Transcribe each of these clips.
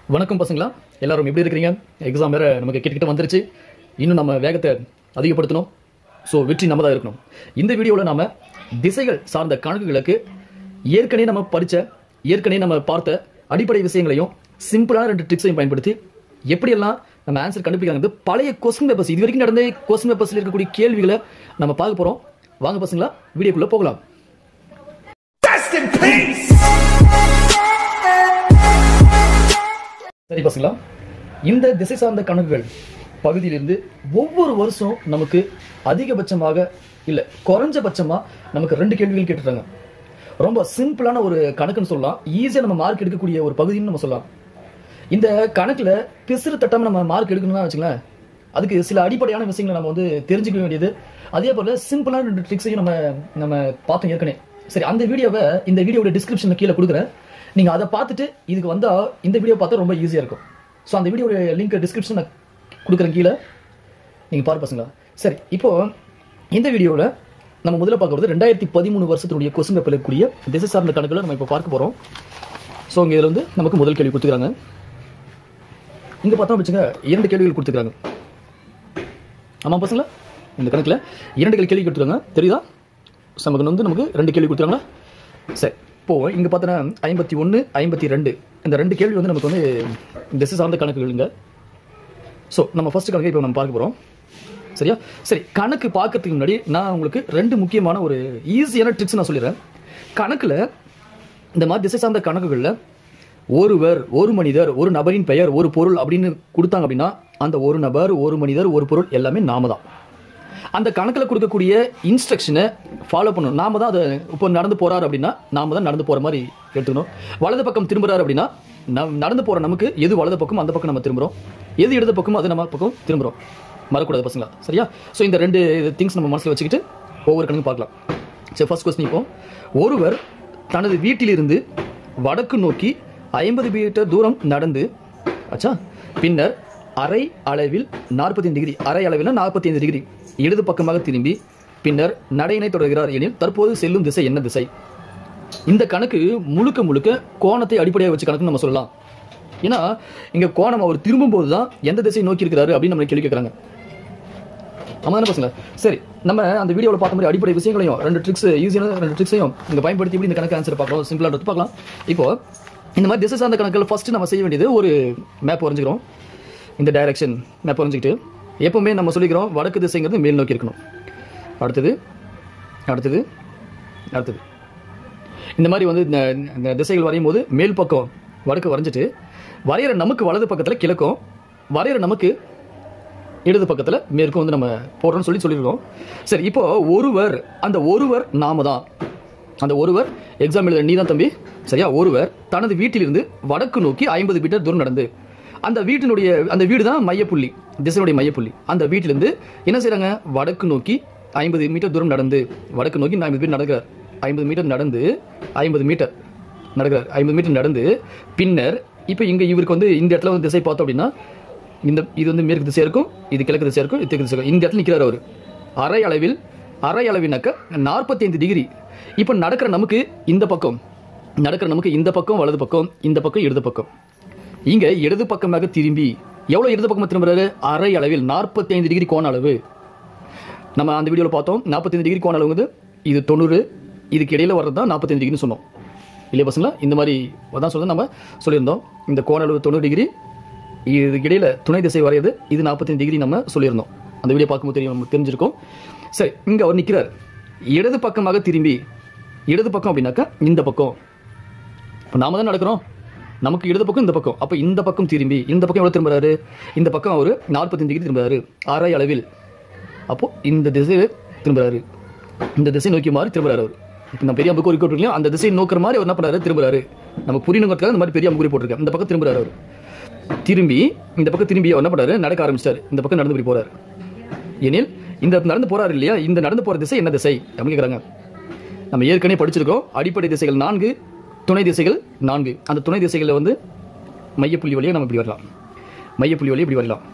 வணக்கம் பசங்களா எல்லாரும் எப்படி இருக்கிறீங்க எக்ஸாம் வேற நமக்கு கிட்ட வந்துருச்சு இன்னும் நம்ம வேகத்தை அதிகப்படுத்தணும் ஸோ வெற்றி நம்ம தான் இருக்கணும் இந்த வீடியோவில் நாம திசைகள் சார்ந்த கணக்குகளுக்கு ஏற்கனவே நம்ம படித்த ஏற்கனவே நம்ம பார்த்த அடிப்படை விஷயங்களையும் சிம்பிளான ரெண்டு ட்ரிக்ஸையும் பயன்படுத்தி எப்படியெல்லாம் நம்ம ஆன்சர் கண்டுபிடிக்கிறது பழைய கொஸ்டின் பேப்பர்ஸ் இது வரைக்கும் நடந்த கொஸ்டின் பேப்பர்ஸில் இருக்கக்கூடிய கேள்விகளை நம்ம பார்க்க போகிறோம் வாங்க பசங்களா வீடியோக்குள்ளே போகலாம் Rest in peace! சரி பசங்களா இந்த திசை சார்ந்த கணக்குகள் பகுதியிலிருந்து ஒவ்வொரு வருஷம் நமக்கு அதிகபட்சமாக இல்லை குறைஞ்சபட்சமாக நமக்கு ரெண்டு கேள்விகள் கேட்டுட்டாங்க ரொம்ப சிம்பிளான ஒரு கணக்குன்னு சொல்லலாம் ஈஸியாக நம்ம மார்க் எடுக்கக்கூடிய ஒரு பகுதின்னு நம்ம சொல்லலாம் இந்த கணக்கில் பிசுறு தட்டாம நம்ம மார்க் எடுக்கணும்னா வச்சுங்களேன் அதுக்கு சில அடிப்படையான விஷயங்களை நம்ம வந்து தெரிஞ்சுக்க வேண்டியது அதே போல் சிம்பிளான ரெண்டு ட்ரிக்ஸையும் நம்ம நம்ம பார்த்தோம் ஏற்கனவே சரி அந்த வீடியோவை இந்த வீடியோட டிஸ்கிரிப்ஷனில் கீழே கொடுக்குறேன் நீங்கள் அதை பார்த்துட்டு இதுக்கு வந்தால் இந்த வீடியோ பார்த்தா ரொம்ப ஈஸியாக இருக்கும் ஸோ அந்த வீடியோட லிங்க் டிஸ்கிரிப்ஷன் நான் கொடுக்குறேன் கீழே நீங்கள் பாரு பசங்களா சரி இப்போ இந்த வீடியோவில் நம்ம முதல்ல பார்க்கறது ரெண்டாயிரத்தி பதிமூணு வருஷத்துடைய கொஸ்டின் பேப்பர் இருக்கக்கூடிய திசை சார்ந்த கணக்குகளை நம்ம இப்போ பார்க்க போகிறோம் ஸோ இங்கே இதில் வந்து நமக்கு முதல் கேள்வி கொடுத்துக்கிறாங்க இங்கே பார்த்தோம் வச்சுங்க இரண்டு கேள்விகள் கொடுத்துருக்காங்க ஆமாம் பசங்களா இந்த கணக்கில் இரண்டு கேள்வி கேள்வி கொடுத்துருக்காங்க தெரியுதா So, நமக்கு வந்து நமக்கு ரெண்டு கேள்வி கொடுத்துருக்காங்களா சரி இப்போ இங்கே பார்த்தோன்னா ஐம்பத்தி ஒன்று ஐம்பத்தி ரெண்டு இந்த ரெண்டு கேள்வி வந்து நமக்கு வந்து திசை சார்ந்த கணக்குகளுங்க ஸோ நம்ம ஃபர்ஸ்ட் கணக்கு இப்போ நம்ம பார்க்க போகிறோம் சரியா சரி கணக்கு பார்க்கறதுக்கு முன்னாடி நான் உங்களுக்கு ரெண்டு முக்கியமான ஒரு ஈஸியான ட்ரிக்ஸ் நான் சொல்லிடுறேன் கணக்கில் இந்த மாதிரி திசை சார்ந்த கணக்குகளில் ஒருவர் ஒரு மனிதர் ஒரு நபரின் பெயர் ஒரு பொருள் அப்படின்னு கொடுத்தாங்க அப்படின்னா அந்த ஒரு நபர் ஒரு மனிதர் ஒரு பொருள் எல்லாமே நாம தான் அந்த கணக்கில் கொடுக்கக்கூடிய இன்ஸ்ட்ரக்ஷனை ஃபாலோ பண்ணணும் நாம தான் அதை இப்போ நடந்து போறாரு அப்படின்னா நாம தான் நடந்து போற மாதிரி எடுத்துக்கணும் வலது பக்கம் திரும்புறாரு அப்படின்னா நம் நடந்து போற நமக்கு எது வலது பக்கம் அந்த பக்கம் நம்ம திரும்புறோம் எது இடது பக்கம் அது நம்ம பக்கம் திரும்புறோம் மறக்கூடாது பசங்களா சரியா ஸோ இந்த ரெண்டு திங்ஸ் நம்ம மனசில் வச்சுக்கிட்டு ஒவ்வொரு கணக்கு பார்க்கலாம் சரி ஃபர்ஸ்ட் கொஸ்டின் இப்போ ஒருவர் தனது வீட்டிலிருந்து வடக்கு நோக்கி ஐம்பது மீட்டர் தூரம் நடந்து ஆச்சா பின்னர் அரை அளவில் நாற்பத்தி டிகிரி அரை அளவில் நாற்பத்தி ஐந்து டிகிரி இடது பக்கமாக திரும்பி பின்னர் நடையினை தொடர்கிறார் எனில் தற்போது செல்லும் திசை என்ன திசை இந்த கணக்கு முழுக்க முழுக்க கோணத்தை அடிப்படையாக வச்சு கணக்குன்னு நம்ம சொல்லலாம் ஏன்னா இங்க கோணம் அவர் திரும்பும் போது தான் எந்த திசையை நோக்கி இருக்கிறாரு அப்படின்னு நம்ம கேள்வி கேட்குறாங்க ஆமா தானே பசங்க சரி நம்ம அந்த வீடியோவில் பார்த்த மாதிரி அடிப்படை விஷயங்களையும் ரெண்டு ட்ரிக்ஸ் ஈஸியான ரெண்டு ட்ரிக்ஸையும் இங்கே பயன்படுத்தி எப்படி இந்த கணக்கு ஆன்சர் பார்க்கலாம் சிம்பிளாக எடுத்து பார்க்கலாம் இப்போ இந்த மாதிரி திசை சார்ந்த கணக்கில் ஃபர்ஸ்ட் நம்ம செய்ய வேண்டியது ஒரு மேப் வரைஞ்சிக்கிறோம் இந்த டைரக்ஷன் மேப் வரைஞ்சிக்கிட்டு எப்பவுமே நம்ம சொல்லிக்கிறோம் வடக்கு திசைங்கிறது மேல் நோக்கி இருக்கணும் அடுத்தது அடுத்தது அடுத்தது இந்த மாதிரி வந்து இந்த இந்த திசைகள் வரையும் போது மேல் பக்கம் வடக்கு வரைஞ்சிட்டு வரைகிற நமக்கு வலது பக்கத்தில் கிழக்கும் வரைகிற நமக்கு இடது பக்கத்தில் மேற்கும் வந்து நம்ம போடுறோம்னு சொல்லி சொல்லியிருக்கோம் சரி இப்போ ஒருவர் அந்த ஒருவர் நாம தான் அந்த ஒருவர் எக்ஸாம் எழுத நீ தான் தம்பி சரியா ஒருவர் தனது வீட்டிலிருந்து வடக்கு நோக்கி ஐம்பது மீட்டர் தூரம் நடந்து அந்த வீட்டினுடைய அந்த வீடு தான் மையப்புள்ளி திசையுடைய மையப்புள்ளி அந்த வீட்டிலிருந்து என்ன செய்றாங்க வடக்கு நோக்கி ஐம்பது மீட்டர் தூரம் நடந்து வடக்கு நோக்கி ஐம்பது மீட்டர் நடக்கிறார் ஐம்பது மீட்டர் நடந்து ஐம்பது மீட்டர் நடக்கிறார் ஐம்பது மீட்டர் நடந்து பின்னர் இப்போ இங்கே இவருக்கு வந்து இந்த இடத்துல வந்து திசை பார்த்தோம் அப்படின்னா இந்த இது வந்து மேற்கு திசையா இருக்கும் இது கிழக்கு திசையா இருக்கும் இது தெற்கு திசை இருக்கும் இந்த இடத்துல நிற்கிறார் அவர் அரை அளவில் அரை அளவினாக்க நாற்பத்தைந்து டிகிரி இப்போ நடக்கிற நமக்கு இந்த பக்கம் நடக்கிற நமக்கு இந்த பக்கம் வலது பக்கம் இந்த பக்கம் இடது பக்கம் இங்க இடது பக்கமாக திரும்பி எவ்வளவு இடது பக்கமாக திரும்புறாரு அரை அளவில் நாற்பத்தைந்து டிகிரி கோண அளவு நம்ம அந்த வீடியோவில் பார்த்தோம் நாற்பத்தைந்து டிகிரி கோண அளவுங்கிறது இது தொண்ணூறு இதுக்கு இடையில வர்றது தான் நாற்பத்தைந்து டிகிரின்னு சொன்னோம் இல்லையா பசங்களா இந்த மாதிரி தான் சொல்ல நம்ம சொல்லியிருந்தோம் இந்த கோண அளவு தொண்ணூறு டிகிரி இதுக்கு இடையில துணை திசை வரையது இது நாற்பத்தஞ்சு டிகிரி நம்ம சொல்லியிருந்தோம் அந்த வீடியோ பார்க்கும்போது தெரியும் நமக்கு தெரிஞ்சிருக்கும் சரி இங்க அவர் நிற்கிறார் இடது பக்கமாக திரும்பி இடது பக்கம் அப்படின்னாக்கா இந்த பக்கம் இப்போ நாம தான் நடக்கிறோம் நமக்கு இடது பக்கம் இந்த பக்கம் அப்போ இந்த பக்கம் திரும்பி இந்த பக்கம் எவ்வளோ திரும்புறாரு இந்த பக்கம் அவர் நாற்பத்தஞ்சு டிகிரி திரும்புறாரு அரை அளவில் அப்போ இந்த திசையை திரும்புறாரு இந்த திசை நோக்கி மாதிரி திரும்புறாரு அவர் இப்போ நம்ம பெரிய அம்புக்குறி போட்டிருக்கோம் அந்த திசையை நோக்கிற மாதிரி அவர் என்ன பண்றாரு திரும்புறாரு நம்ம புரியணுங்கிறதுக்காக இந்த மாதிரி பெரிய அம்புக்குறி போட்டிருக்கேன் இந்த பக்கம் திரும்புறாரு அவர் திரும்பி இந்த பக்கம் திரும்பி அவர் என்ன பண்றாரு நடக்க ஆரம்பிச்சிட்டாரு இந்த பக்கம் நடந்து போய் போறாரு எனில் இந்த நடந்து போறாரு இல்லையா இந்த நடந்து போற திசை என்ன திசை அப்படின்னு கேட்குறாங்க நம்ம ஏற்கனவே படிச்சிருக்கோம் அடிப்படை திசைகள் நான்கு துணை திசைகள் நான்கு அந்த துணை திசைகளில் வந்து மையப்புள்ளி வழியாக நம்ம இப்படி வரலாம் மையப்புள்ளி வழியாக இப்படி வரலாம்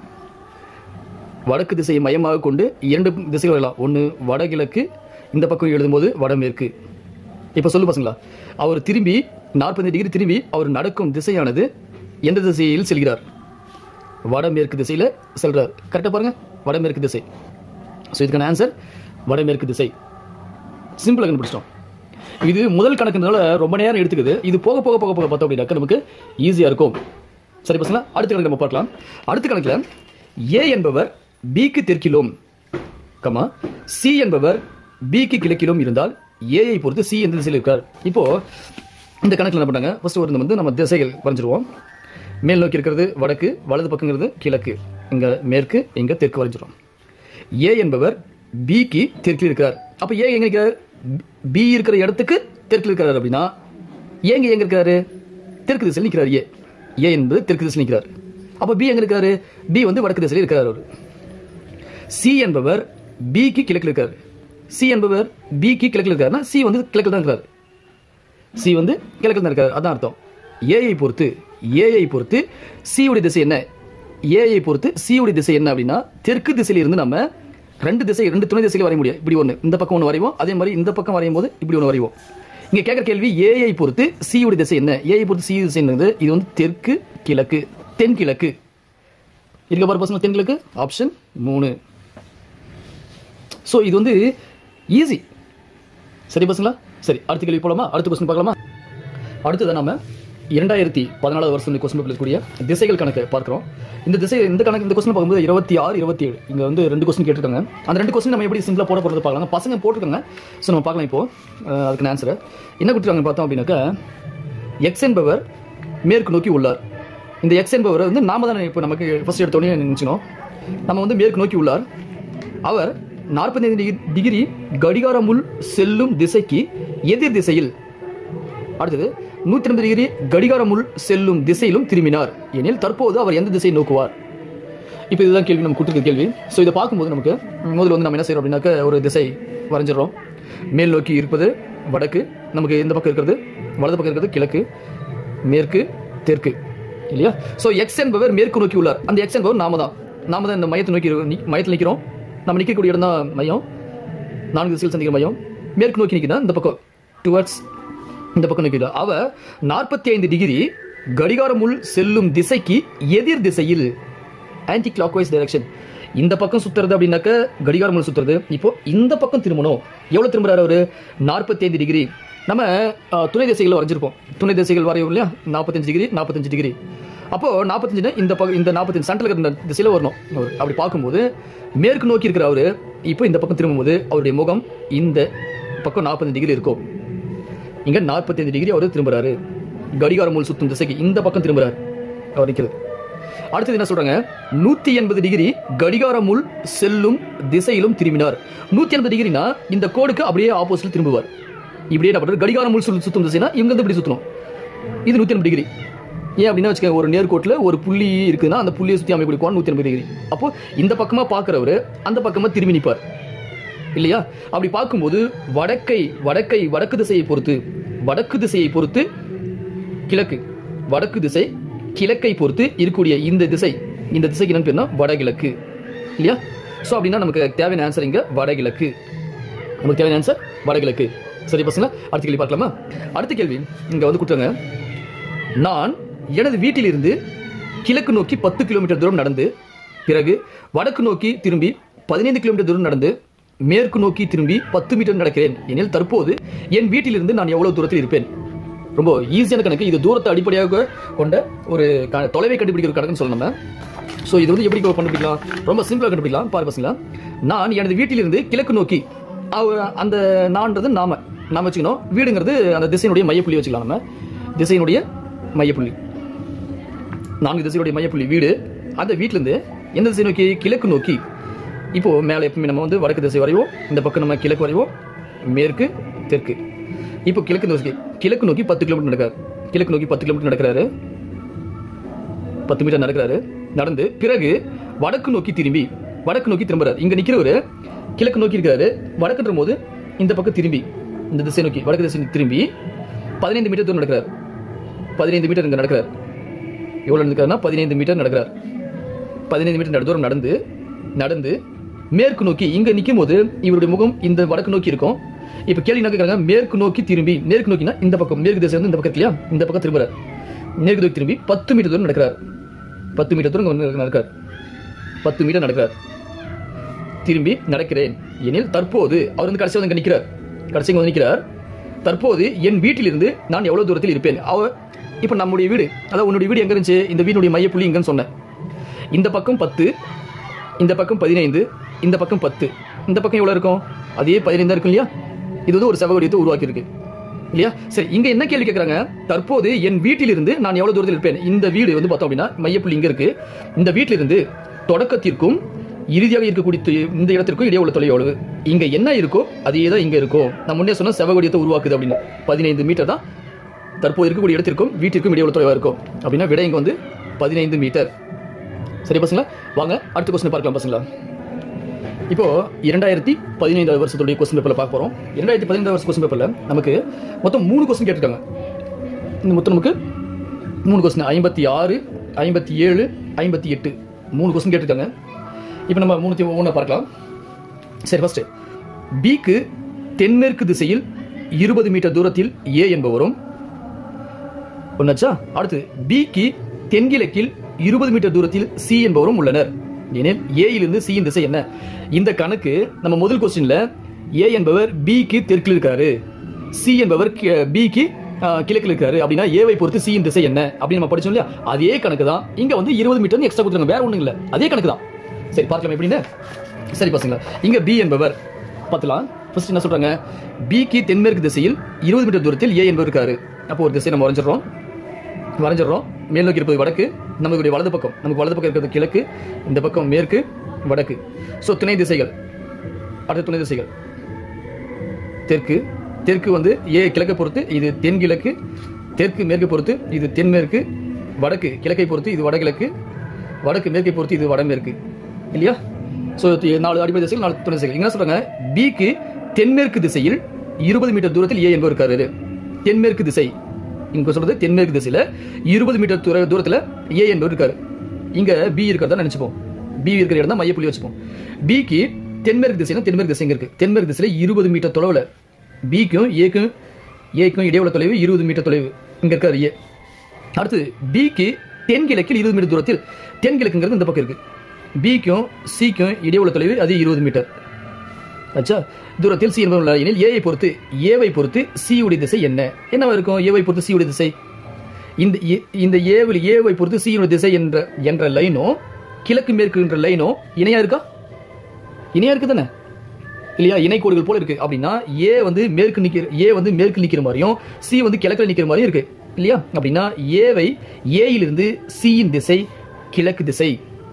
வடக்கு திசையை மையமாக கொண்டு இரண்டு திசைகள் வரலாம் ஒன்று வடகிழக்கு இந்த பக்கம் எழுதும்போது வடமேற்கு இப்போ சொல்லு பசங்களா அவர் திரும்பி நாற்பது டிகிரி திரும்பி அவர் நடக்கும் திசையானது எந்த திசையில் செல்கிறார் வடமேற்கு திசையில் செல்றார் கரெக்டாக பாருங்க வடமேற்கு திசை ஸோ இதுக்கான ஆன்சர் வடமேற்கு திசை சிம்பிளாக கண்டுபிடிச்சிட்டோம் இது முதல் கணக்குனால ரொம்ப நேரம் எடுத்துக்குது இது போக போக போக போக பார்த்தோம் அப்படின்னாக்க நமக்கு ஈஸியாக இருக்கும் சரி பசங்களா அடுத்த கணக்கு நம்ம பார்க்கலாம் அடுத்த கணக்கில் ஏ என்பவர் பிக்கு தெற்கிலும் கமா சி என்பவர் பிக்கு கிழக்கிலும் இருந்தால் ஏஐ பொறுத்து சி எந்த திசையில் இருக்கார் இப்போ இந்த கணக்கில் என்ன பண்ணாங்க ஃபர்ஸ்ட் ஒரு வந்து நம்ம திசைகள் வரைஞ்சிருவோம் மேல் நோக்கி இருக்கிறது வடக்கு வலது பக்கங்கிறது கிழக்கு இங்க மேற்கு இங்க தெற்கு வரைஞ்சிரும் ஏ என்பவர் பிக்கு தெற்கில் இருக்கிறார் அப்ப ஏ எங்க இருக்கிறார் பி இருக்கிற இடத்துக்கு தெற்கில் இருக்கிறார் அப்படின்னா ஏங்க எங்க இருக்காரு தெற்கு திசையில் நிற்கிறார் ஏ ஏ என்பது தெற்கு திசையில் நிற்கிறார் அப்ப பி எங்க இருக்காரு பி வந்து வடக்கு திசையில் இருக்கிறார் அவர் சி என்பவர் பிக்கு கிழக்கில் இருக்கார் சி என்பவர் பிக்கு கிழக்கில் இருக்காருன்னா சி வந்து கிழக்கில் தான் இருக்கிறார் சி வந்து கிழக்கில் தான் இருக்கார் அதான் அர்த்தம் ஏஐ பொறுத்து ஏஐ பொறுத்து சியுடைய திசை என்ன ஏஐ பொறுத்து சியுடைய திசை என்ன அப்படின்னா தெற்கு திசையில இருந்து நம்ம ரெண்டு திசை ரெண்டு துணை திசையில வரைய முடியும் இப்படி ஒன்று இந்த பக்கம் ஒன்று வரைவோம் அதே மாதிரி இந்த பக்கம் வரையும் போது இப்படி ஒன்று வரைவோம் இங்க கேட்குற கேள்வி ஏஐ பொறுத்து சியுடைய திசை என்ன ஏஐ பொறுத்து சி திசை என்னது இது வந்து தெற்கு கிழக்கு தென்கிழக்கு இருக்க பாரு பசங்க தென்கிழக்கு ஆப்ஷன் மூணு ஸோ இது வந்து ஈஸி சரி பசங்களா சரி அடுத்த கேள்வி போலாமா அடுத்த கொஸ்டின் பார்க்கலாமா அடுத்தது நம்ம இரண்டாயிரத்தி பதினாலாவது வருஷம் கொஸ்டின் பேப்பர் இருக்கக்கூடிய திசைகள் கணக்கு பார்க்குறோம் இந்த திசை இந்த கணக்கு இந்த கொஸ்டின் பார்க்கும்போது இருபத்தி ஆறு இருபத்தி ஏழு இங்கே வந்து ரெண்டு கொஸ்டின் கேட்டிருக்காங்க அந்த ரெண்டு கொஸ்டின் நம்ம எப்படி சிம்பிளாக போட போகிறது பார்க்கலாம் பசங்க போட்டிருக்காங்க ஸோ நம்ம பார்க்கலாம் இப்போ அஹ், அதுக்கான ஆன்சர் என்ன கொடுத்துருக்காங்க பார்த்தோம் அப்படின்னாக்கா எக்ஸ் என்பவர் மேற்கு நோக்கி உள்ளார் இந்த எக்ஸ் என்பவர் வந்து நாம தானே இப்போ நமக்கு ஃபர்ஸ்ட் எடுத்தோடனே நினச்சினோம் நம்ம வந்து மேற்கு நோக்கி உள்ளார் அவர் நாற்பத்தைந்து டிகிரி கடிகாரமுள் செல்லும் திசைக்கு எதிர் திசையில் அடுத்தது நூற்றி ஐம்பது டிகிரி கடிகாரமுள் செல்லும் திசையிலும் திரும்பினார் எனில் தற்போது அவர் எந்த திசையை நோக்குவார் இப்போ இதுதான் கேள்வி நம்ம கொடுத்துருக்க கேள்வி ஸோ இதை பார்க்கும்போது நமக்கு முதல்ல வந்து நம்ம என்ன செய்யறோம் அப்படின்னாக்க ஒரு திசை வரைஞ்சிடறோம் மேல் நோக்கி இருப்பது வடக்கு நமக்கு இந்த பக்கம் இருக்கிறது வலது பக்கம் இருக்கிறது கிழக்கு மேற்கு தெற்கு இல்லையா ஸோ எக்ஸ் என்பவர் மேற்கு நோக்கி உள்ளார் அந்த எக்ஸ் என்பவர் நாம தான் நாம தான் இந்த மையத்தை நோக்கி இரு- நி- மையத்தில் நிற்கிறோம் நம்ம நிற்கக்கூடிய இடம் தான் மையம் நான்கு திசையில் சந்திக்கிற மையம் மேற்கு நோக்கி நிற்கிறா இந்த பக்கம் டுவர்ட்ஸ் இந்த பக்கம் நிற்கிறா அவ நாற்பத்தி ஐந்து டிகிரி கடிகாரமுள் செல்லும் திசைக்கு எதிர் திசையில் ஆன்டி கிளாக்வைஸ் டைரக்ஷன் இந்த பக்கம் சுத்துறது அப்படின்னாக்க கடிகாரம் சுத்துறது இப்போ இந்த பக்கம் திரும்பணும் எவ்வளவு திரும்புறாரு அவரு நாற்பத்தி ஐந்து டிகிரி நம்ம அஹ், துணை திசைகள் வரைஞ்சிருப்போம் துணை திசைகள் வரையும் இல்லையா நாற்பத்தஞ்சு டிகிரி நாற்பத்தஞ்சு டிகிரி அப்போ நாற்பத்தஞ்சுனா இந்த பக்கம் இந்த நாற்பத்தஞ்சு சென்ட்ரல் இருக்கிற இந்த திசையில வரணும் அவரு. அப்படி பார்க்கும்போது மேற்கு நோக்கி இருக்கிற அவரு இப்போ இந்த பக்கம் திரும்பும்போது அவருடைய முகம் இந்த பக்கம் நாற்பத்தஞ்சு டிகிரி இருக்கும் இங்க 45 டிகிரி அவர் திரும்புறாரு கடிகார முள் சுத்தும் திசைக்கு இந்த பக்கம் திரும்புறாரு அவர் நிற்கிறது அடுத்தது என்ன சொல்றாங்க நூத்தி எண்பது டிகிரி கடிகார முள் செல்லும் திசையிலும் திரும்பினார் நூத்தி எண்பது டிகிரினா இந்த கோடுக்கு அப்படியே ஆப்போசிட் திரும்புவார் இப்படியே என்ன பண்றாரு கடிகார முள் சுல் சுத்தும் திசைனா இவங்க வந்து இப்படி சுத்தணும் இது நூத்தி எண்பது டிகிரி ஏன் அப்படின்னா வச்சுக்கோங்க ஒரு நேர்கோட்டில் ஒரு புள்ளி இருக்குன்னா அந்த புள்ளியை சுற்றி அமைப்பு கொடுக்குவான் நூற்றி எண்பது டிகிரி அப்போ இந்த பக்கமாக பார்க்குறவர் அந்த பக்கமாக திரும்பி நிற்பார் இல்லையா அப்படி பார்க்கும்போது வடக்கை வடக்கை வடக்கு திசையை பொறுத்து வடக்கு திசையை பொறுத்து கிழக்கு வடக்கு திசை கிழக்கை பொறுத்து இருக்கக்கூடிய இந்த திசை இந்த திசைக்கு என்னன்னு பேருனா வடகிழக்கு இல்லையா ஸோ அப்படின்னா நமக்கு தேவையான ஆன்சர் இங்க வடகிழக்கு நமக்கு தேவையான ஆன்சர் வடகிழக்கு சரி பசங்களா அடுத்த கேள்வி பார்க்கலாமா அடுத்த கேள்வி இங்க வந்து கொடுத்தாங்க நான் எனது வீட்டிலிருந்து கிழக்கு நோக்கி பத்து கிலோமீட்டர் தூரம் நடந்து பிறகு வடக்கு நோக்கி திரும்பி பதினைந்து கிலோமீட்டர் தூரம் நடந்து மேற்கு நோக்கி திரும்பி பத்து மீட்டர் நடக்கிறேன் எனில் தற்போது என் வீட்டிலிருந்து நான் எவ்வளவு தூரத்தில் இருப்பேன் ரொம்ப ஈஸியான கணக்கு இது தூரத்தை அடிப்படையாக கொண்ட ஒரு க- தொலைவை கண்டுபிடிக்கிற கணக்குன்னு சொல்லணும் நம்ம ஸோ இது வந்து எப்படி கண்டுபிடிக்கலாம் ரொம்ப சிம்பிளாக கண்டுபிடிக்கலாம் பாரு பசங்களா நான் எனது வீட்டிலிருந்து கிழக்கு நோக்கி அவ- அந்த நான்றது நாம நாம வச்சுக்கணும் வீடுங்கிறது அந்த திசையினுடைய மையப்புள்ளி வச்சுக்கலாம் நம்ம திசையினுடைய மையப்புள்ளி நான்கு திசையுடைய மையப்புள்ளி வீடு அந்த வீட்டிலேருந்து எந்த திசை நோக்கி கிழக்கு நோக்கி இப்போ மேலே எப்பவுமே நம்ம வந்து வடக்கு திசை வரைவோம் இந்த பக்கம் நம்ம கிழக்கு வரைவோம் மேற்கு தெற்கு இப்போ கிழக்கு நோக்கி கிழக்கு நோக்கி பத்து கிலோமீட்டர் நடக்கிறார் கிழக்கு நோக்கி பத்து கிலோமீட்டர் நடக்கிறாரு பத்து மீட்டர் நடக்கிறாரு நடந்து பிறகு வடக்கு நோக்கி திரும்பி வடக்கு நோக்கி திரும்புறாரு இங்க நிக்கிறவரு கிழக்கு நோக்கி இருக்கிறாரு வடக்குன்ற போது இந்த பக்கம் திரும்பி இந்த திசை நோக்கி வடக்கு திசை திரும்பி பதினைந்து மீட்டர் தூரம் நடக்கிறார் பதினைந்து மீட்டர் இங்க நடக்கிறார் எவ்வளவு நடக்கிறாருன்னா பதினைந்து மீட்டர் நடக்கிறார் பதினைந்து மீட்டர் நடு தூரம் நடந்து நடந்து மேற்கு நோக்கி இங்க நிற்கும் போது இவருடைய முகம் இந்த வடக்கு நோக்கி இருக்கும் இப்ப கேள்வி என்ன கேக்குறாங்க மேற்கு நோக்கி திரும்பி மேற்கு நோக்கினா இந்த பக்கம் மேற்கு திசை வந்து இந்த பக்கம் இருக்கு இல்லையா இந்த பக்கம் திரும்புறார் மேற்கு நோக்கி திரும்பி பத்து மீட்டர் தூரம் நடக்கிறார் பத்து மீட்டர் தூரம் வந்து நடக்கிறார் பத்து மீட்டர் நடக்கிறார் திரும்பி நடக்கிறேன் எனில் தற்போது அவர் வந்து கடைசி வந்து இங்க நிற்கிறார் கடைசி இங்க வந்து நிற்கிறார் தற்போது என் வீட்டிலிருந்து நான் எவ்வளவு தூரத்தில் இருப்பேன் அவ இப்போ நம்முடைய வீடு அதாவது உன்னுடைய வீடு எங்க இருந்துச்சு இந்த வீடுடைய மையப்புள்ளி எங்கன்னு சொன்னேன் இந்த பக்கம் பத்து இந்த பக்கம் பதினைந்து இந்த பக்கம் பத்து இந்த பக்கம் எவ்வளவு இருக்கும் அதே பதினைந்தா இருக்கும் இல்லையா இது வந்து ஒரு செவகடியத்தை உருவாக்கி இருக்கு இல்லையா சரி இங்க என்ன கேள்வி கேட்கறாங்க தற்போது என் வீட்டிலிருந்து நான் எவ்வளவு தூரத்தில் இருப்பேன் இந்த வீடு வந்து பார்த்தோம் அப்படின்னா மையப்புள்ளி இங்க இருக்கு இந்த வீட்டிலிருந்து தொடக்கத்திற்கும் இறுதியாக இருக்கக்கூடிய தி- இந்த இடத்திற்கும் இடையே உள்ள தொலைவு எவ்வளவு இங்க என்ன இருக்கோ அதே தான் இங்க இருக்கும் நான் முன்னே சொன்ன செவகடியத்தை உருவாக்குது அப்படின்னு பதினைந்து மீட்டர் தான் தற்போது இருக்கக்கூடிய இடத்திற்கும் வீட்டிற்கும் இடையே உள்ள தொலைவாக இருக்கும் அப்படின்னா விடை இங்க வந்து பதினைந்து மீட்டர் சரி பசங்களா வாங்க அடுத்த கொஸ்டின் பார்க்கலாம் பசங்களா இப்போ இரண்டாயிரத்தி பதினைந்தாவது வருஷத்துடைய கொஸ்டின் பேப்பர்ல பார்க்க போறோம் இரண்டாயிரத்தி பதினைந்தாவது வருஷம் கொஸ்டின் பேப்பர்ல நமக்கு மொத்தம் மூணு கொஸ்டின் கேட்டிருக்காங்க இந்த மொத்தம் நமக்கு மூணு கொஸ்டின் ஐம்பத்தி ஆறு ஐம்பத்தி ஏழு ஐம்பத்தி எட்டு மூணு கொஸ்டின் கேட்டிருக்காங்க இப்போ நம்ம மூணு ஒவ்வொன்றா பார்க்கலாம் சரி ஃபர்ஸ்ட் பிக்கு தென்மேற்கு திசையில் இருபது மீட்டர் தூரத்தில் ஏ என்பவரும் ஒன்னாச்சா அடுத்து பிக்கு தென்கிழக்கில் இருபது மீட்டர் தூரத்தில் சி என்பவரும் உள்ளனர் எனில் ஏயிலிருந்து சியின் திசை என்ன இந்த கணக்கு நம்ம முதல் கொஸ்டின்ல ஏ என்பவர் பிக்கு தெற்கில் இருக்காரு சி என்பவர் பிக்கு கிழக்கில் இருக்காரு அப்படின்னா ஏவை பொறுத்து சியின் திசை என்ன அப்படின்னு நம்ம படிச்சோம் இல்லையா அதே கணக்கு தான் இங்க வந்து இருபது மீட்டர் எக்ஸ்ட்ரா கொடுத்துருங்க வேற ஒண்ணும் இல்ல அதே கணக்கு தான் சரி பார்க்கலாம் எப்படின்னு சரி பசங்களா இங்க பி என்பவர் பார்த்துலாம் ஃபர்ஸ்ட் என்ன சொல்றாங்க பிக்கு தென்மேற்கு திசையில் இருபது மீட்டர் தூரத்தில் ஏ என்பவர் இருக்காரு அப்போ ஒரு திசை நம்ம வரைஞ்சிடறோம் வரைஞ்சிடறோம் மேல் நோக்கி இருப்பது வடக்கு நமக்கு வலது பக்கம் நமக்கு வலது பக்கம் இருக்கிறது கிழக்கு இந்த பக்கம் மேற்கு வடக்கு ஸோ துணை திசைகள் அடுத்த துணை திசைகள் தெற்கு தெற்கு வந்து ஏ கிழக்கை பொறுத்து இது தென்கிழக்கு தெற்கு மேற்கு பொறுத்து இது தென்மேற்கு வடக்கு கிழக்கை பொறுத்து இது வடகிழக்கு வடக்கு மேற்கை பொறுத்து இது வடமேற்கு இல்லையா ஸோ நாலு அடிப்படை திசைகள் நாலு துணை திசைகள் இங்க என்ன சொல்றாங்க பிக்கு தென்மேற்கு திசையில் இருபது மீட்டர் தூரத்தில் ஏ என்பவர் இருக்காரு தென்மேற்கு திசை இங்க சொல்றது தென்மேற்கு திசையில இருபது மீட்டர் தூர தூரத்துல ஏ என்பவர் இருக்காரு இங்க பி இருக்கிறதா நினைச்சுப்போம் பி இருக்கிற இடம் தான் மையப்புள்ளி வச்சுப்போம் பிக்கு தென்மேற்கு திசைனா தென்மேற்கு திசை இங்க இருக்கு தென்மேற்கு திசையில இருபது மீட்டர் தொலைவுல பிக்கும் ஏக்கும் ஏக்கும் இடையே உள்ள தொலைவு இருபது மீட்டர் தொலைவு இங்க இருக்காரு ஏ அடுத்தது பிக்கு தென்கிழக்கில் இருபது மீட்டர் தூரத்தில் தென்கிழக்குங்கிறது இந்த பக்கம் இருக்கு பிக்கும் சிக்கும் இடையே உள்ள தொலைவு அது இருபது மீட்டர் ஆச்சா தூரத்தில் சி என்பவர் உள்ளார் எனில் ஏவை பொறுத்து ஏவை பொறுத்து சி உடைய திசை என்ன என்னவா இருக்கும் ஏவை பொறுத்து சி உடைய திசை இந்த ஏ- இந்த ஏவில் ஏவை பொறுத்து சி உடைய திசை என்ற என்ற லைனோ கிழக்கு மேற்கு என்ற லைனோ இணையா இருக்கா இணையா இருக்கு தானே இல்லையா இணைக்கோடுகள் போல இருக்கு அப்படின்னா ஏ வந்து மேற்கு நிக்கிற ஏ வந்து மேற்கு நிக்கிற மாதிரியும் சி வந்து கிழக்குல நிக்கிற மாதிரியும் இருக்கு இல்லையா அப்படின்னா ஏவை ஏயிலிருந்து சியின் திசை கிழக்கு திசை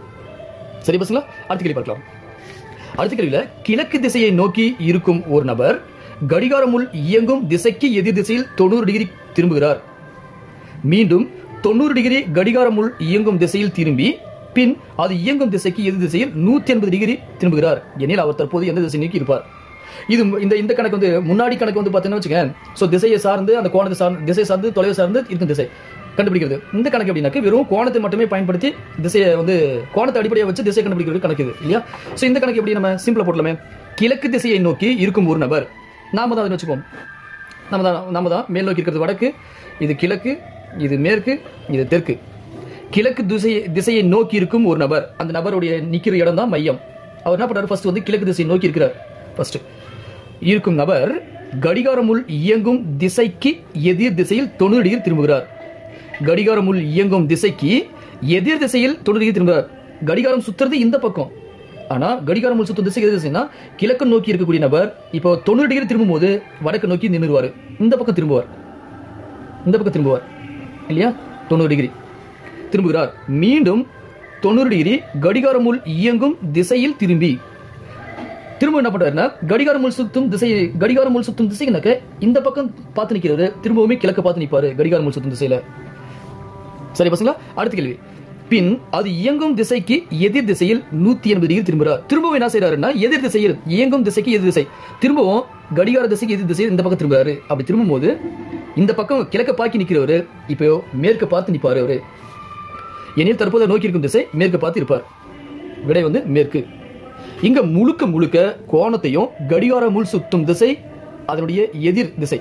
சரி பசங்களா அடுத்த கேள்வி பார்க்கலாம் அடுத்த கேள்வியில கிழக்கு திசையை நோக்கி இருக்கும் ஒரு நபர் கடிகாரமுள் இயங்கும் திசைக்கு எதிர் திசையில் தொண்ணூறு டிகிரி திரும்புகிறார் மீண்டும் தொண்ணூறு டிகிரி கடிகாரமுள் இயங்கும் திசையில் திரும்பி பின் அது இயங்கும் திசைக்கு எதிர் திசையில் நூத்தி எண்பது டிகிரி திரும்புகிறார் எனில் அவர் தற்போது எந்த திசை நோக்கி இருப்பார் இது இந்த இந்த கணக்கு வந்து முன்னாடி கணக்கு வந்து பார்த்தீங்கன்னா வச்சுக்கேன் ஸோ திசையை சார்ந்து அந்த கோணத்தை சார்ந்து திசை சார்ந்து தொலைவு சார்ந்து இருக்கும் திசை கண்டுபிடிக்கிறது இந்த கணக்கு எப்படின்னாக்க வெறும் கோணத்தை மட்டுமே பயன்படுத்தி திசையை வந்து கோணத்தை அடிப்படையாக வச்சு திசை கண்டுபிடிக்கிறது கணக்கு இது இல்லையா ஸோ இந்த கணக்கு எப்படி நம்ம சிம்பிளா போட்டலாமே கிழக்கு திசையை நோக்கி இருக்கும் ஒரு நபர் நாம தான் அதை வச்சுப்போம் நம்ம தான் நம்ம தான் மேல் நோக்கி இருக்கிறது வடக்கு இது கிழக்கு இது மேற்கு இது தெற்கு கிழக்கு திசை திசையை நோக்கி இருக்கும் ஒரு நபர் அந்த நபருடைய நிக்கிற இடம் தான் மையம் அவர் என்ன பண்றாரு ஃபர்ஸ்ட் வந்து கிழக்கு திசையை நோக்கி இருக்கிறார் ஃபர்ஸ்ட் இருக்கும் நபர் கடிகாரமுள் இயங்கும் திசைக்கு எதிர் திசையில் தொண்ணூறு டிகிரி திரும்புகிறார் கடிகாரமுள் இயங்கும் திசைக்கு எதிர் திசையில் தொண்ணூறு டிகிரி திரும்புகிறார் கடிகாரம் சுத்துறது இந்த பக்கம் ஆனா கடிகாரம் முள் சுத்தும் திசை எது திசைனா கிழக்கு நோக்கி இருக்கக்கூடிய நபர் இப்போ தொண்ணூறு டிகிரி திரும்பும் போது வடக்கு நோக்கி நின்றுவார் இந்த பக்கம் திரும்புவார் இந்த பக்கம் திரும்புவார் இல்லையா தொண்ணூறு டிகிரி திரும்புகிறார் மீண்டும் தொண்ணூறு டிகிரி கடிகாரம் முள் இயங்கும் திசையில் திரும்பி திரும்ப என்ன பண்றாருன்னா கடிகாரம் முள் சுத்தும் திசை கடிகாரம் முள் சுத்தும் திசைக்குனாக்க இந்த பக்கம் பார்த்து நிக்கிறது திரும்பவுமே கிழக்கு பார்த்து நிப்பாரு கடிகாரம் முள் சுத்தும் திசையில சரி பசங்களா அடுத்த கேள்வி பின் அது இயங்கும் திசைக்கு எதிர் திசையில் நூத்தி எண்பது டிகிரி திரும்புறார் திரும்பவும் என்ன செய்யறாருன்னா எதிர் திசையில் இயங்கும் திசைக்கு எதிர் திசை திரும்பவும் கடிகார திசைக்கு எதிர் திசையில் இந்த பக்கம் திரும்புறாரு அப்படி திரும்பும்போது இந்த பக்கம் கிழக்க பாக்கி நிக்கிறவரு இப்போ மேற்கு பார்த்து நிப்பாரு அவரு எனில் தற்போது நோக்கி இருக்கும் திசை மேற்கு பார்த்து இருப்பார் விடை வந்து மேற்கு இங்க முழுக்க முழுக்க கோணத்தையும் கடிகார முள் சுத்தும் திசை அதனுடைய எதிர் திசை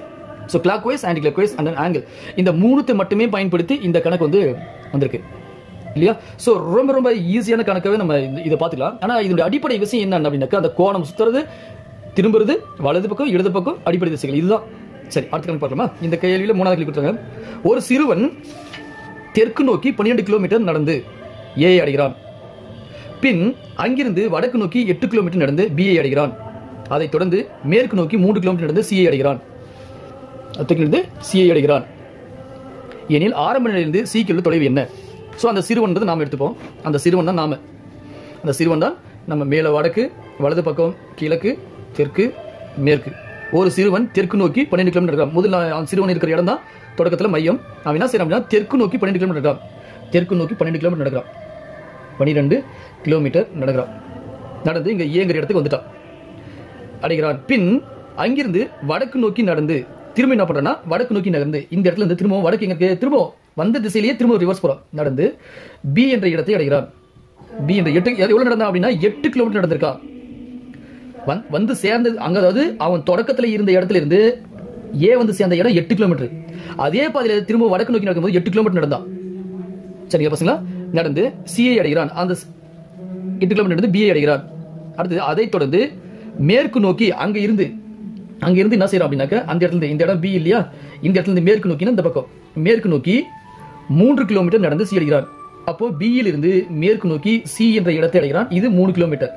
so clockwise anticlockwise and angle இந்த மூணுத்தை மட்டுமே பயன்படுத்தி இந்த கணக்கு வந்து வந்திருக்கு இல்லையா ஸோ ரொம்ப ரொம்ப ஈஸியான கணக்காகவே நம்ம இந்த- இதை பார்த்துக்கலாம் ஆனால் இதோட அடிப்படை விஷயம் என்ன அப்படின்னாக்கா அந்த கோணம் சுற்றுறது திரும்புறது வலது பக்கம் இடது பக்கம் அடிப்படை திசைகள் இதுதான் சரி அடுத்த கணக்கு பார்க்கலாமா இந்த கேள்வியில் மூணாவது கேள்வி கொடுத்தாங்க ஒரு சிறுவன் தெற்கு நோக்கி 12 கிலோமீட்டர் நடந்து ஏ அடைகிறான் பின் அங்கிருந்து வடக்கு நோக்கி எட்டு கிலோமீட்டர் நடந்து பிஐ அடைகிறான் அதைத் தொடர்ந்து மேற்கு நோக்கி மூன்று கிலோமீட்டர் நடந்து சிஐ அடைகிறான் அத்தகையிலிருந்து சிஐ அடைகிறான் எனில் ஆரம்ப நிலையிலிருந்து சிக்கு உள்ள தொலைவு என்ன ஸோ அந்த சிறுவன் நாம் எடுத்துப்போம் அந்த சிறுவன் தான் நாம அந்த சிறுவன் தான் நம்ம மேலே வடக்கு வலது பக்கம் கிழக்கு தெற்கு மேற்கு ஒரு சிறுவன் தெற்கு நோக்கி பன்னெண்டு கிலோமீட்டர் இருக்கான் முதல்ல அவன் சிறுவன் இருக்கிற இடம் தான் தொடக்கத்தில் மையம் அவன் என்ன செய்யறான் அப்படின்னா தெற்கு நோக்கி பன்னெண்டு கிலோமீட்டர் இருக்கான் தெற்கு நோக்கி பன்னெண்டு கிலோமீட்டர் நடக்கிறான் பன்னிரெண்டு கிலோமீட்டர் நடக்கிறான் நடந்து இங்கே ஏங்கிற இடத்துக்கு வந்துட்டான் அடைகிறான் பின் அங்கிருந்து வடக்கு நோக்கி நடந்து திரும்ப என்ன பண்றான்னா வடக்கு நோக்கி நகர்ந்து இந்த இடத்துல இருந்து திரும்பவும் வடக்கு எங்க இருக்கு திரும்பவும் வந்த திசையிலேயே திரும்ப ரிவர்ஸ் போறான் நடந்து பி என்ற இடத்தை அடைகிறான் பி என்ற எட்டு அது எவ்வளவு நடந்தான் அப்படின்னா எட்டு கிலோமீட்டர் நடந்திருக்கான் வந்- வந்து சேர்ந்தது அங்க அதாவது அவன் தொடக்கத்துல இருந்த இடத்துல இருந்து ஏ வந்து சேர்ந்த இடம் எட்டு கிலோமீட்டர் அதே பாதையில திரும்ப வடக்கு நோக்கி நடக்கும்போது எட்டு கிலோமீட்டர் நடந்தான் சரிங்களா பசங்களா நடந்து சிஐ அடைகிறான் அந்த ஸ்- எட்டு கிலோமீட்டர் நடந்து பிஐ அடைகிறான் அடுத்தது அதைத் தொடர்ந்து மேற்கு நோக்கி அங்க இருந்து அங்க இருந்து என்ன செய்யறோம் அப்படின்னாக்க அந்த இடத்துல இருந்து இந்த இடம் பி இல்லையா இந்த இடத்துல இருந்து மேற்கு நோக்கினா இந்த பக்கம் மேற்கு நோக்கி மூன்று கிலோமீட்டர் நடந்து சி அடைகிறான் அப்போ B யில் இருந்து மேற்கு நோக்கி சி என்ற இடத்தை அடைகிறான் இது மூணு கிலோமீட்டர்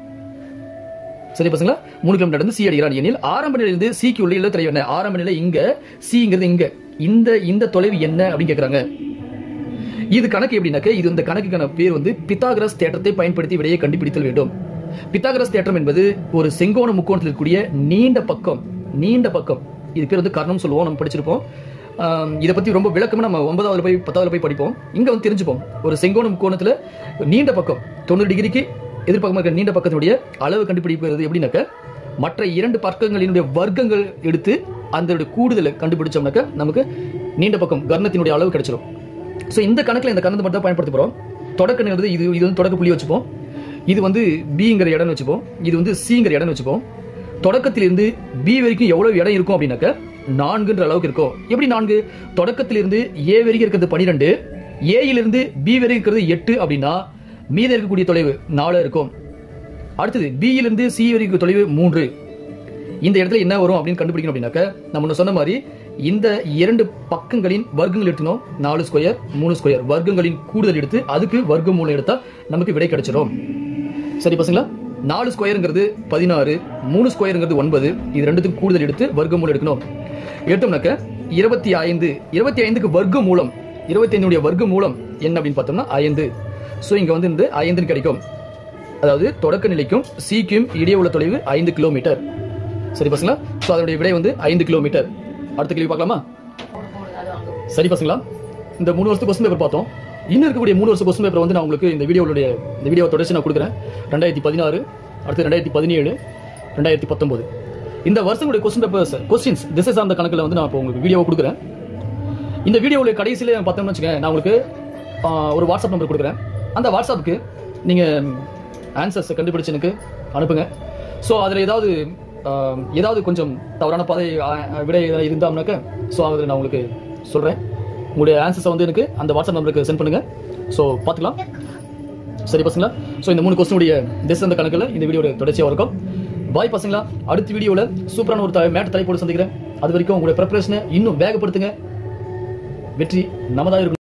சரி பசங்களா மூணு கிலோமீட்டர் நடந்து சி அடைகிறான் எனில் ஆரம்ப நிலையிலிருந்து சிக்கு உள்ள இல்ல தொலைவு என்ன ஆரம்ப நிலை இங்க சிங்கிறது இங்க இந்த இந்த தொலைவு என்ன அப்படின்னு கேக்குறாங்க இது கணக்கு எப்படின்னாக்க இது இந்த கணக்குக்கான பேர் வந்து பித்தாகரஸ் தேற்றத்தை பயன்படுத்தி விடையை கண்டுபிடித்தல் வேண்டும் பித்தாகரஸ் தேற்றம் என்பது ஒரு செங்கோண முக்கோணத்தில் இருக்கக்கூடிய நீண்ட பக்கம் நீண்ட பக்கம் இது பேர் வந்து கர்ணம் சொல்லுவோம் நம்ம படிச்சிருப்போம் ஆம், இதை பத்தி ரொம்ப விளக்கமா நம்ம ஒன்பதாவது போய் பத்தாவது போய் படிப்போம் இங்க வந்து தெரிஞ்சுப்போம் ஒரு செங்கோண முக்கோணத்துல நீண்ட பக்கம் தொண்ணூறு டிகிரிக்கு எதிர்பக்கமாக இருக்கிற நீண்ட பக்கத்தினுடைய அளவு கண்டுபிடிக்கிறது எப்படின்னாக்க மற்ற இரண்டு பக்கங்களினுடைய வர்க்கங்கள் எடுத்து அந்த கூடுதலை கண்டுபிடிச்சோம்னாக்க நமக்கு நீண்ட பக்கம் கர்ணத்தினுடைய அளவு கிடைச்சிரும் ஸோ இந்த கணக்கில் இந்த கணத்தை மட்டும் தான் பயன்படுத்த போகிறோம் தொடக்க நிறுது இது இது வந்து தொடக்க புள்ளி வச்சுப்போம் இது வந்து பிங்கிற இடம்னு வச்சுப்போம் இது வந்து சிங்கிற இடம்னு வச்சுப்போம் தொடக்கத்திலிருந்து பி வரைக்கும் எவ்வளவு இடம் இருக்கும் அப்படின்னாக்க நான்குன்ற அளவுக்கு இருக்கும் எப்படி நான்கு தொடக்கத்திலிருந்து ஏ வரைக்கும் இருக்கிறது பனிரெண்டு ஏயிலிருந்து பி வரைக்கும் இருக்கிறது எட்டு அப்படின்னா மீத இருக்கக்கூடிய தொலைவு நாலு இருக்கும் அடுத்தது B யிலிருந்து சி வரைக்கும் இருக்கிற தொலைவு மூன்று இந்த இடத்துல என்ன வரும் அப்படின்னு கண்டுபிடிக்கணும் அப்படின்னாக்க நம்ம முன்ன சொன்ன மாதிரி இந்த இரண்டு பக்கங்களின் வர்க்கங்கள் எடுத்தணும் நாலு ஸ்கொயர் மூணு ஸ்கொயர் வர்க்கங்களின் கூடுதல் எடுத்து அதுக்கு வர்க்க மூலம் எடுத்தா நமக்கு விடை கிடைச்சிடும் சரி பசங்களா நாலு ஸ்கொயருங்கிறது பதினாறு மூணு ஸ்கொயருங்கிறது ஒன்பது இது ரெண்டுத்துக்கும் கூடுதல் எடுத்து வர்க்க மூலம் எடுக்கணும் எடுத்தோம்னாக்க இருபத்தி ஐந்து இருபத்தி ஐந்துக்கு வர்க்க மூலம் இருபத்தி ஐந்துடைய வர்க்க மூலம் என்ன அப்படின்னு பார்த்தோம்னா ஐந்து ஸோ இங்க வந்து இந்த ஐந்துன்னு கிடைக்கும் அதாவது தொடக்க நிலைக்கும் சிக்கும் இடையே உள்ள தொலைவு ஐந்து கிலோமீட்டர் சரி பசங்களா ஸோ அதனுடைய விடை வந்து ஐந்து கிலோமீட்டர் அடுத்த கேள்வி பார்க்கலாமா சரி பசங்களா இந்த மூணு வருஷத்துக்கு கொஸ்டின் பேப்பர் பார்த்தோம் இன்னும் இருக்கக்கூடிய மூணு வருஷம் கொஸ்டின் பேப்பர் வந்து நான் உங்களுக்கு இந்த வீடியோவுடைய இந்த வீடியோ தொடர்ச்சி நான் கொடுக்குறேன் ரெண்டாயிரத்தி பதினாறு அடுத்து ரெண்டாயிரத்தி பதினேழு ரெண்டாயிரத்தி பத்தொன்பது இந்த வருஷங்களுடைய கொஸ்டின் பேப்பர்ஸ் கொஸ்டின்ஸ் திசை சார்ந்த கணக்கில் வந்து நான் இப்போ உங்களுக்கு வீடியோவை கொடுக்குறேன் இந்த வீடியோவுடைய கடைசியில் பார்த்தோம்னு வச்சுக்கோங்க நான் உங்களுக்கு ஆ, ஒரு வாட்ஸ்அப் நம்பர் கொடுக்குறேன் அந்த வாட்ஸ்அப்புக்கு நீங்கள் ஆன்சர்ஸை கண்டுபிடிச்சு எனக்கு அனுப்புங்க ஸோ அதில் ஏதாவது ஆ, ஏதாவது கொஞ்சம் தவறான பாதை ஆ, விடை ஏதாவது இருந்தாம்னாக்க ஸோ அதில் நான் உங்களுக்கு சொல்கிறேன் உங்களுடைய ஆன்சர்ஸை வந்து எனக்கு அந்த வாட்ஸ்அப் நம்பருக்கு சென்ட் பண்ணுங்கள் ஸோ பார்த்துக்கலாம் சரி பசங்களா ஸோ இந்த மூணு கொஸ்டினுடைய திசை அந்த கணக்கில் இந்த வீடியோட தொடர்ச்சியாக இருக்கும் பாய் பசங்களா அடுத்த வீடியோவில் சூப்பரான ஒரு மேட் தலைப்போடு சந்திக்கிறேன் அது வரைக்கும் உங்களுடைய ப்ரிப்பரேஷனை இன்னும் வேகப்படுத்துங்க வெற்றி நமதாக இருக்கும்